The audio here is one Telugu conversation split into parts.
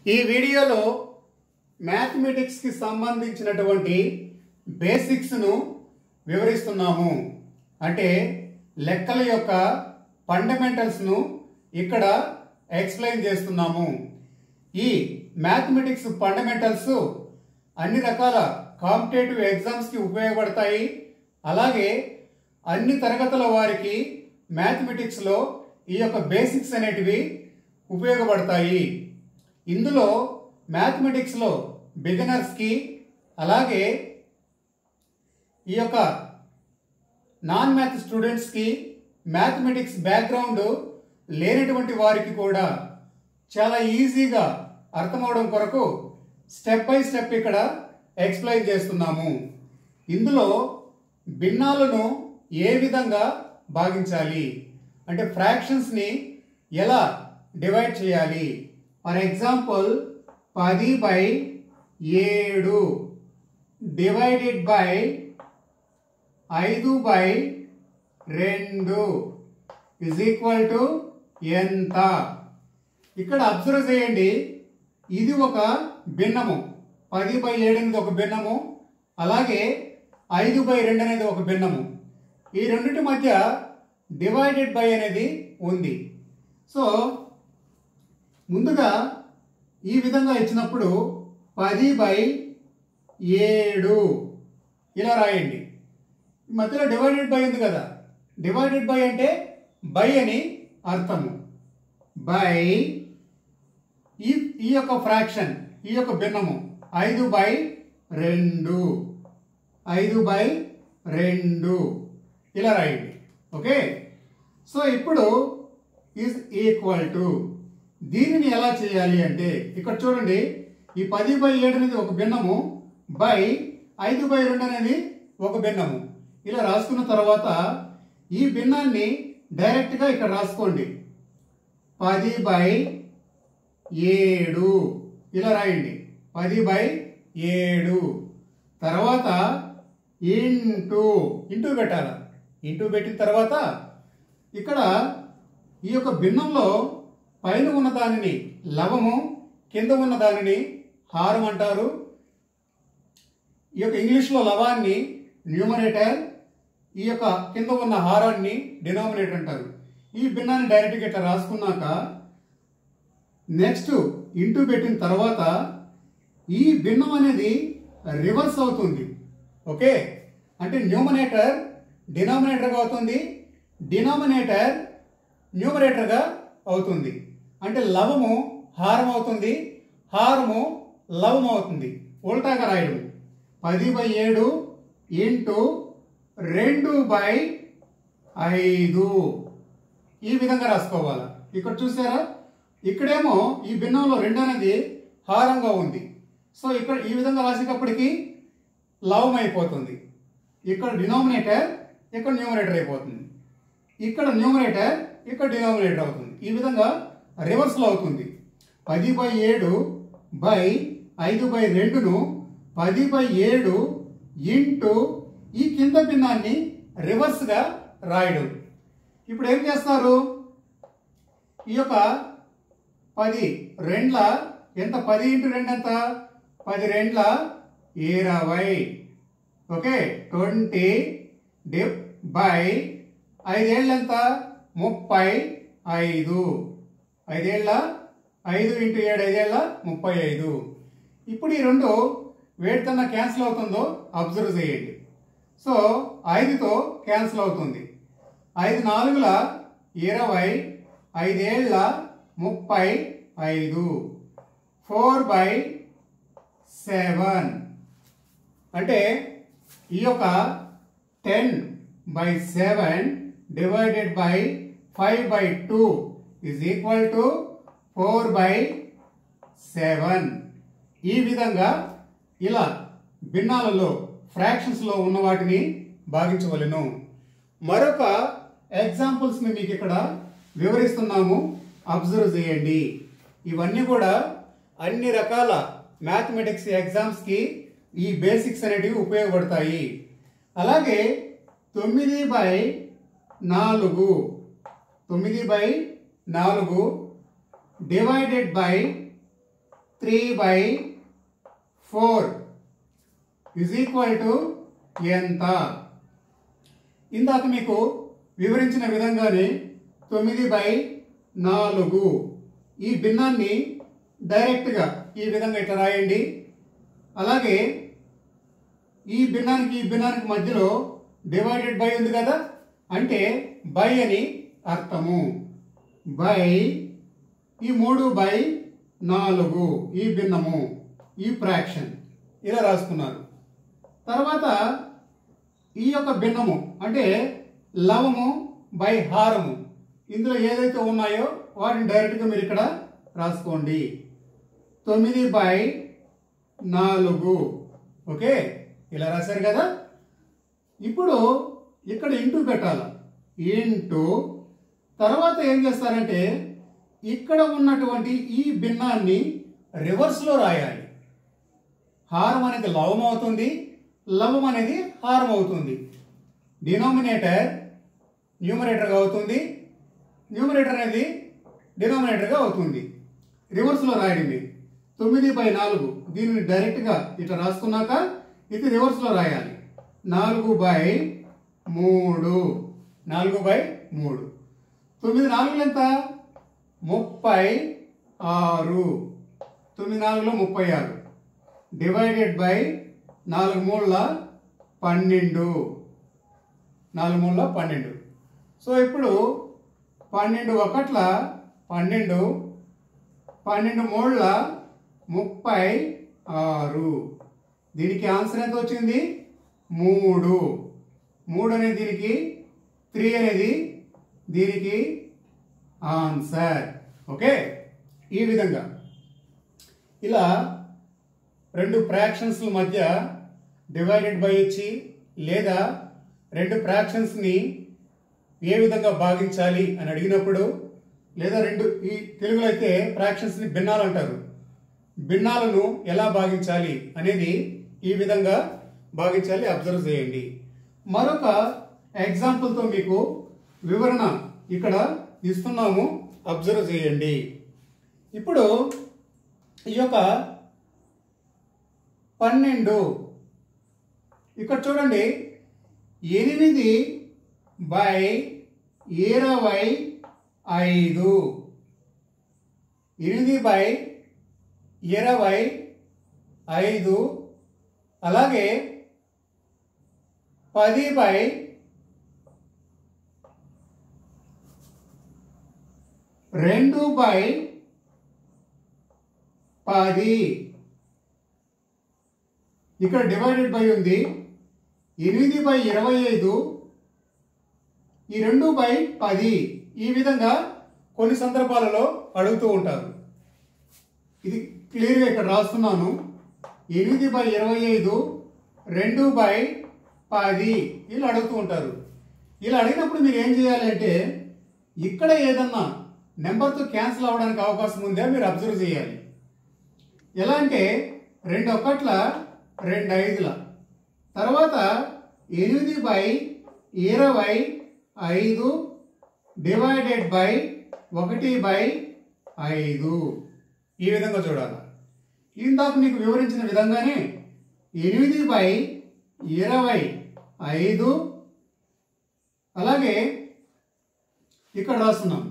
ఈ వీడియోలో మ్యాథమెటిక్స్కి సంబంధించినటువంటి బేసిక్స్ను వివరిస్తున్నాము అంటే లెక్కల యొక్క ఫండమెంటల్స్ను ఇక్కడ ఎక్స్ప్లెయిన్ చేస్తున్నాము ఈ మ్యాథమెటిక్స్ ఫండమెంటల్స్ అన్ని రకాల కాంపిటేటివ్ ఎగ్జామ్స్కి ఉపయోగపడతాయి అలాగే అన్ని తరగతుల వారికి మ్యాథమెటిక్స్లో ఈ యొక్క బేసిక్స్ అనేటివి ఉపయోగపడతాయి ఇందులో మ్యాథమెటిక్స్లో బిగినర్స్కి అలాగే ఈ యొక్క నాన్ మ్యాథ్ స్టూడెంట్స్కి మ్యాథమెటిక్స్ బ్యాక్గ్రౌండ్ లేనటువంటి వారికి కూడా చాలా ఈజీగా అర్థమవడం కొరకు స్టెప్ బై స్టెప్ ఇక్కడ ఎక్స్ప్లెయిన్ చేస్తున్నాము ఇందులో భిన్నాలను ఏ విధంగా భాగించాలి అంటే ఫ్రాక్షన్స్ని ఎలా డివైడ్ చేయాలి ఫర్ ఎగ్జాంపుల్ పది బై ఏడు డివైడెడ్ బై ఐదు బై రెండు ఇజ్ ఈక్వల్ టు ఎంత ఇక్కడ అబ్జర్వ్ చేయండి ఇది ఒక భిన్నము పది బై ఏడు అనేది ఒక భిన్నము అలాగే ఐదు బై రెండు అనేది ఒక భిన్నము ఈ రెండింటి మధ్య డివైడెడ్ బై అనేది ఉంది సో ముందుగా ఈ విధంగా ఇచ్చినప్పుడు పది బై ఏడు ఇలా రాయండి మధ్యలో డివైడెడ్ బై ఉంది కదా డివైడెడ్ బై అంటే బై అని అర్థము బై ఈ ఈ యొక్క ఫ్రాక్షన్ ఈ యొక్క భిన్నము ఐదు బై రెండు ఐదు బై రెండు ఇలా రాయండి ఓకే సో ఇప్పుడు ఈజ్ ఈక్వల్ టు దీనిని ఎలా చేయాలి అంటే ఇక్కడ చూడండి ఈ పది బై ఏడు అనేది ఒక భిన్నము బై ఐదు బై రెండు అనేది ఒక భిన్నము ఇలా రాసుకున్న తర్వాత ఈ భిన్నాన్ని డైరెక్ట్గా ఇక్కడ రాసుకోండి పది బై ఏడు ఇలా రాయండి పది బై ఏడు తర్వాత ఇంటూ ఇంటూ పెట్టాల ఇంటూ పెట్టిన తర్వాత ఇక్కడ ఈ యొక్క భిన్నంలో పైన ఉన్న దానిని లవము కింద ఉన్న దానిని హారం అంటారు ఈ యొక్క ఇంగ్లీష్లో లవాన్ని న్యూమరేటర్ ఈ యొక్క కింద ఉన్న హారాన్ని డినామినేటర్ అంటారు ఈ భిన్నాన్ని డైరెక్ట్గా ఇట్లా రాసుకున్నాక నెక్స్ట్ ఇంటూ పెట్టిన తర్వాత ఈ భిన్నం అనేది రివర్స్ అవుతుంది ఓకే అంటే న్యూమనేటర్ డినామినేటర్గా అవుతుంది డినామినేటర్ న్యూమరేటర్గా అవుతుంది అంటే లవము హారం అవుతుంది హారము లవం అవుతుంది ఉల్టాగా రాయడం పది బై ఏడు ఇంటూ రెండు బై ఐదు ఈ విధంగా రాసుకోవాలి ఇక్కడ చూసారా ఇక్కడేమో ఈ భిన్నంలో రెండు అనేది హారంగా ఉంది సో ఇక్కడ ఈ విధంగా రాసేటప్పటికి లవం అయిపోతుంది ఇక్కడ డినామినేటర్ ఇక్కడ న్యూమరేటర్ అయిపోతుంది ఇక్కడ న్యూమరేటర్ ఇక్కడ డినామినేటర్ అవుతుంది ఈ విధంగా రివర్స్లో అవుతుంది పది బై ఏడు బై ఐదు బై రెండును పది బై ఏడు ఇంటూ ఈ కింద భిన్నాన్ని రివర్స్గా రాయడం ఇప్పుడు ఏం చేస్తారు ఈ యొక్క పది రెండ్ల ఎంత పది ఇంటూ రెండు ఎంత పది రెండ్ల ఇరవై ఓకే ట్వంటీ డివ్ బై ఐదేళ్ళు ఎంత ముప్పై ఐదు ఐదేళ్ళ ఐదు ఇంటూ ఏడు ఐదేళ్ళ ముప్పై ఐదు ఇప్పుడు ఈ రెండు వేటికన్నా క్యాన్సిల్ అవుతుందో అబ్జర్వ్ చేయండి సో ఐదుతో క్యాన్సిల్ అవుతుంది ఐదు నాలుగుల ఇరవై ఐదేళ్ల ముప్పై ఐదు ఫోర్ బై సెవెన్ అంటే ఈ యొక్క ten by seven divided by five by two is equal to four by seven ఈ విధంగా ఇలా భిన్నాలలో ఫ్రాక్షన్స్లో ఉన్న వాటిని భాగించవలెను మరొక ఎగ్జాంపుల్స్ని మీకు ఇక్కడ వివరిస్తున్నాము అబ్జర్వ్ చేయండి ఇవన్నీ కూడా అన్ని రకాల మ్యాథమెటిక్స్ ఎగ్జామ్స్కి ఈ బేసిక్స్ అనేటివి ఉపయోగపడతాయి అలాగే తొమ్మిది బై నాలుగు తొమ్మిది బై నాలుగు divided by three by four is equal to ఎంత ఇందాక మీకు వివరించిన విధంగానే తొమ్మిది బై నాలుగు ఈ భిన్నాన్ని డైరెక్ట్గా ఈ విధంగా ఇట్లా రాయండి అలాగే ఈ భిన్నానికి ఈ భిన్నానికి మధ్యలో డివైడెడ్ బై ఉంది కదా అంటే బై అని అర్థము బై ఈ మూడు బై నాలుగు ఈ భిన్నము ఈ ఫ్రాక్షన్ ఇలా రాసుకున్నారు తర్వాత ఈ యొక్క భిన్నము అంటే లవము బై హారము ఇందులో ఏదైతే ఉన్నాయో వాటిని డైరెక్ట్గా మీరు ఇక్కడ రాసుకోండి తొమ్మిది బై నాలుగు ఓకే ఇలా రాశారు కదా ఇప్పుడు ఇక్కడ ఇంటూ పెట్టాలి ఇంటూ తర్వాత ఏం చేస్తారంటే ఇక్కడ ఉన్నటువంటి ఈ భిన్నాన్ని రివర్స్లో రాయాలి హారం అనేది లవం అవుతుంది లవం అనేది హారం అవుతుంది డినామినేటర్ న్యూమరేటర్గా అవుతుంది న్యూమరేటర్ అనేది డినామినేటర్గా అవుతుంది రివర్స్లో రాయండి తొమ్మిది బై నాలుగు దీనిని డైరెక్ట్గా ఇట్లా రాసుకున్నాక ఇది రివర్స్లో రాయాలి నాలుగు బై మూడు నాలుగు బై మూడు తొమ్మిది నాలుగులు ఎంత ముప్పై ఆరు తొమ్మిది నాలుగులో ముప్పై ఆరు డివైడెడ్ బై నాలుగు మూడుల పన్నెండు నాలుగు మూడుల పన్నెండు సో ఇప్పుడు పన్నెండు ఒకట్ల పన్నెండు పన్నెండు మూడుల ముప్పై ఆరు దీనికి ఆన్సర్ ఎంత వచ్చింది మూడు మూడు అనేది దీనికి త్రీ అనేది దీనికి ఆన్సర్ ఓకే ఈ విధంగా ఇలా రెండు ఫ్రాక్షన్స్ మధ్య డివైడెడ్ బై ఇచ్చి లేదా రెండు ఫ్రాక్షన్స్ని ఏ విధంగా భాగించాలి అని అడిగినప్పుడు లేదా రెండు ఈ తెలుగులో అయితే ఫ్రాక్షన్స్ని భిన్నాలు అంటారు భిన్నాలను ఎలా భాగించాలి అనేది ఈ విధంగా భాగించాలి అబ్జర్వ్ చేయండి మరొక ఎగ్జాంపుల్తో మీకు వివరణ ఇక్కడ ఇస్తున్నాము అబ్జర్వ్ చేయండి ఇప్పుడు ఈ యొక్క పన్నెండు ఇక్కడ చూడండి ఎనిమిది బై ఇరవై ఐదు ఎనిమిది బై ఇరవై ఐదు అలాగే పది బై రెండు బై పది ఇక్కడ డివైడెడ్ బై ఉంది ఎనిమిది బై ఇరవై ఐదు ఈ రెండు బై పది ఈ విధంగా కొన్ని సందర్భాలలో అడుగుతూ ఉంటారు ఇది క్లియర్గా ఇక్కడ రాస్తున్నాను ఎనిమిది బై ఇరవై ఐదు రెండు బై పది ఇలా అడుగుతూ ఉంటారు ఇలా అడిగినప్పుడు మీరు ఏం చేయాలంటే ఇక్కడ ఏదన్నా నెంబర్తో క్యాన్సిల్ అవ్వడానికి అవకాశం ఉందా మీరు అబ్జర్వ్ చేయాలి ఎలా అంటే రెండు ఒకట్ల రెండు ఐదుల తర్వాత ఎనిమిది బై ఇరవై ఐదు డివైడెడ్ బై ఒకటి బై ఐదు ఈ విధంగా చూడాలి ఇందాక మీకు వివరించిన విధంగానే ఎనిమిది బై ఇరవై ఐదు అలాగే ఇక్కడ రాస్తున్నాం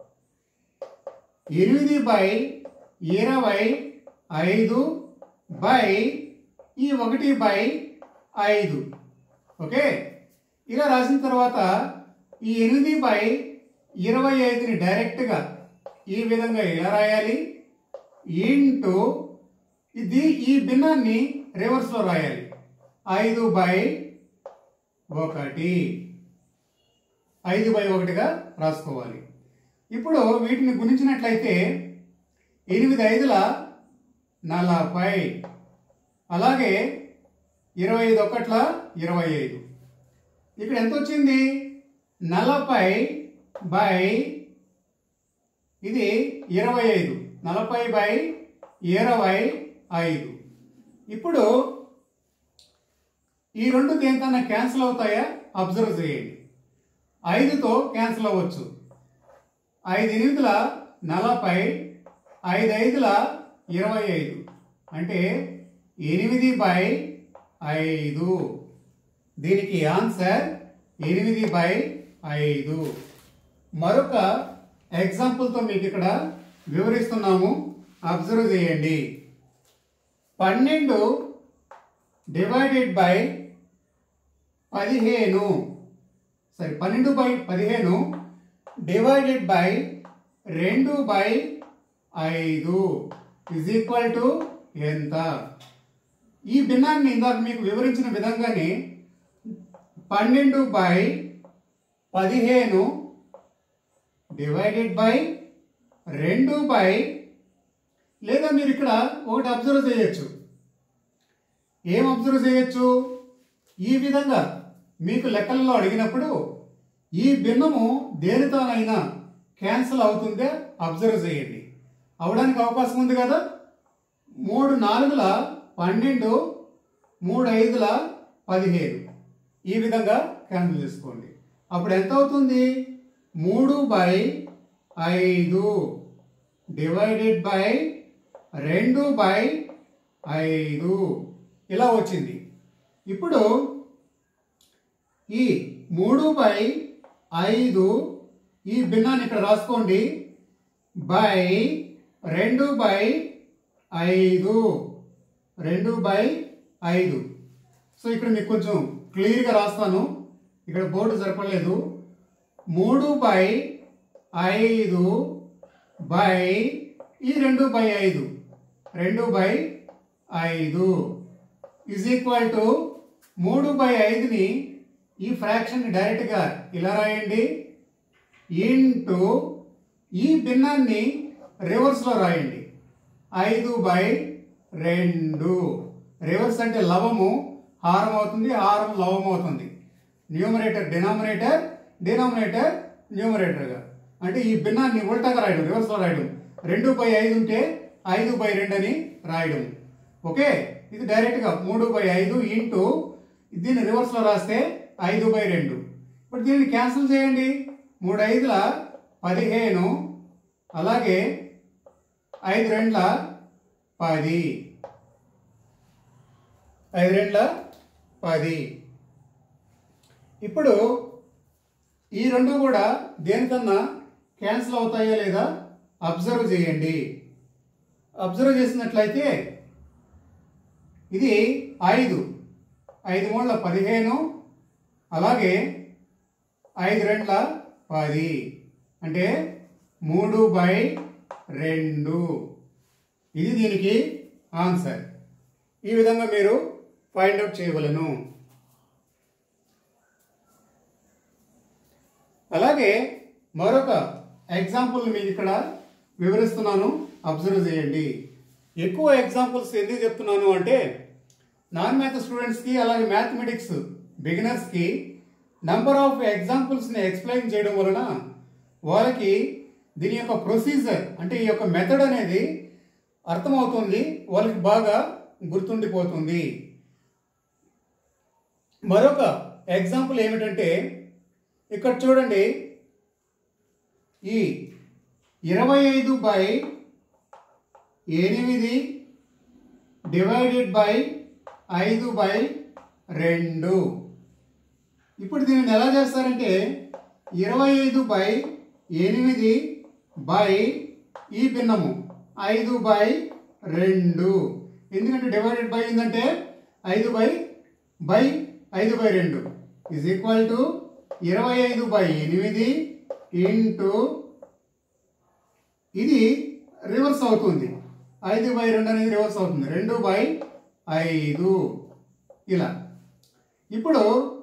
ఎనిమిది బై ఇరవై ఐదు బై ఈ ఒకటి బై ఐదు ఓకే ఇలా రాసిన తర్వాత ఈ ఎనిమిది బై ఇరవై ఐదుని డైరెక్ట్గా ఈ విధంగా ఎలా రాయాలి ఇంటూ ఇది ఈ భిన్నాన్ని రివర్స్లో రాయాలి ఐదు బై ఒకటి ఐదు బై ఒకటిగా రాసుకోవాలి ఇప్పుడు వీటిని గుణించినట్లయితే ఎనిమిది ఐదుల నలభై అలాగే ఇరవై ఐదు ఒకట్ల ఇరవై ఐదు ఇక్కడ ఎంత వచ్చింది నలభై బై ఇది ఇరవై ఐదు నలభై బై ఇరవై ఐదు ఇప్పుడు ఈ రెండు దేనికన్నా క్యాన్సిల్ అవుతాయా అబ్జర్వ్ చేయండి ఐదుతో క్యాన్సిల్ అవ్వచ్చు ఐదు ఎనిమిదిల నలభై ఐదు ఐదుల ఇరవై ఐదు అంటే ఎనిమిది బై ఐదు దీనికి ఆన్సర్ ఎనిమిది బై ఐదు మరొక ఎగ్జాంపుల్తో మీకు ఇక్కడ వివరిస్తున్నాము అబ్జర్వ్ చేయండి పన్నెండు డివైడెడ్ బై పదిహేను సరే పన్నెండు బై పదిహేను డివైడెడ్ బై రెండు బై ఐదు ఇజ్ ఈక్వల్ టు ఎంత ఈ భిన్నాన్ని ఇందాక మీకు వివరించిన విధంగానే పన్నెండు బై పదిహేను డివైడెడ్ బై రెండు బై లేదా మీరు ఇక్కడ ఒకటి అబ్జర్వ్ చేయొచ్చు ఏం అబ్జర్వ్ చేయొచ్చు ఈ విధంగా మీకు లెక్కల్లో అడిగినప్పుడు ఈ భిన్నము దేనితోనైనా క్యాన్సిల్ అవుతుందే అబ్జర్వ్ చేయండి అవడానికి అవకాశం ఉంది కదా మూడు నాలుగుల పన్నెండు మూడు ఐదుల పదిహేను ఈ విధంగా క్యాన్సిల్ చేసుకోండి అప్పుడు ఎంత అవుతుంది మూడు బై ఐదు డివైడెడ్ బై రెండు బై ఐదు ఇలా వచ్చింది ఇప్పుడు ఈ మూడు బై ఐదు ఈ భిన్నాన్ని ఇక్కడ రాసుకోండి బై రెండు బై ఐదు రెండు బై ఐదు సో ఇక్కడ మీకు కొంచెం క్లియర్గా రాస్తాను ఇక్కడ బోర్డు సరిపడలేదు మూడు బై ఐదు బై ఈ రెండు బై ఐదు రెండు బై ఐదు ఇజ్ ఈక్వల్ టు మూడు బై ఐదుని ఈ ఫ్రాక్షన్ డైరెక్ట్గా ఇలా రాయండి ఇంటూ ఈ భిన్నాన్ని రివర్స్లో రాయండి ఐదు బై రెండు రివర్స్ అంటే లవము హారం అవుతుంది హారం లవం అవుతుంది న్యూమరేటర్ డినామినేటర్ డినామినేటర్ న్యూమరేటర్గా అంటే ఈ భిన్నాన్ని ఉల్టాగా రాయడం రివర్స్లో రాయడం రెండు బై ఐదు ఉంటే ఐదు బై రెండు అని రాయడం ఓకే ఇది డైరెక్ట్గా మూడు బై ఐదు ఇంటూ దీన్ని రివర్స్లో రాస్తే ఐదు బై రెండు ఇప్పుడు దీన్ని క్యాన్సిల్ చేయండి మూడు ఐదుల పదిహేను అలాగే ఐదు రెండ్ల పది ఐదు రెండ్ల పది ఇప్పుడు ఈ రెండు కూడా దేనికన్నా క్యాన్సిల్ అవుతాయా లేదా అబ్జర్వ్ చేయండి అబ్జర్వ్ చేసినట్లయితే ఇది ఐదు ఐదు మూడుల పదిహేను అలాగే ఐదు రెండ్ల పది అంటే మూడు బై రెండు ఇది దీనికి ఆన్సర్ ఈ విధంగా మీరు ఫైండ్ అవుట్ చేయవలను అలాగే మరొక ఎగ్జాంపుల్ మీకు ఇక్కడ వివరిస్తున్నాను అబ్జర్వ్ చేయండి ఎక్కువ ఎగ్జాంపుల్స్ ఎందుకు చెప్తున్నాను అంటే నాన్ మ్యాథ్ స్టూడెంట్స్కి అలాగే మ్యాథమెటిక్స్ బిగినర్స్కి నంబర్ ఆఫ్ ఎగ్జాంపుల్స్ని ఎక్స్ప్లెయిన్ చేయడం వలన వాళ్ళకి దీని యొక్క ప్రొసీజర్ అంటే ఈ యొక్క మెథడ్ అనేది అర్థమవుతుంది వాళ్ళకి బాగా గుర్తుండిపోతుంది మరొక ఎగ్జాంపుల్ ఏమిటంటే ఇక్కడ చూడండి ఈ ఇరవై ఐదు బై ఎనిమిది డివైడెడ్ బై ఐదు బై రెండు ఇప్పుడు దీనిని ఎలా చేస్తారంటే ఇరవై ఐదు బై ఎనిమిది బై ఈ భిన్నము ఐదు బై రెండు ఎందుకంటే డివైడెడ్ బై ఏంటంటే ఐదు బై బై ఐదు బై రెండు ఇజ్ ఈక్వల్ టు ఇరవై ఐదు బై ఎనిమిది ఇంటూ ఇది రివర్స్ అవుతుంది ఐదు బై రెండు అనేది రివర్స్ అవుతుంది రెండు బై ఐదు ఇలా ఇప్పుడు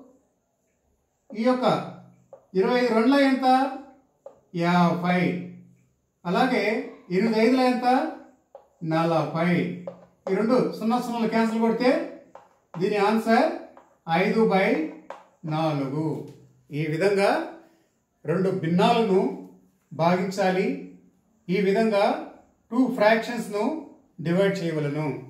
ఈ యొక్క ఇరవై ఐదు రెండుల ఎంత యాభై అలాగే ఎనిమిది ఐదుల ఎంత నలభై ఈ రెండు సున్నా సున్నాలు క్యాన్సిల్ కొడితే దీని ఆన్సర్ ఐదు బై నాలుగు ఈ విధంగా రెండు భిన్నాలను భాగించాలి ఈ విధంగా టూ ఫ్రాక్షన్స్ను డివైడ్ చేయవలను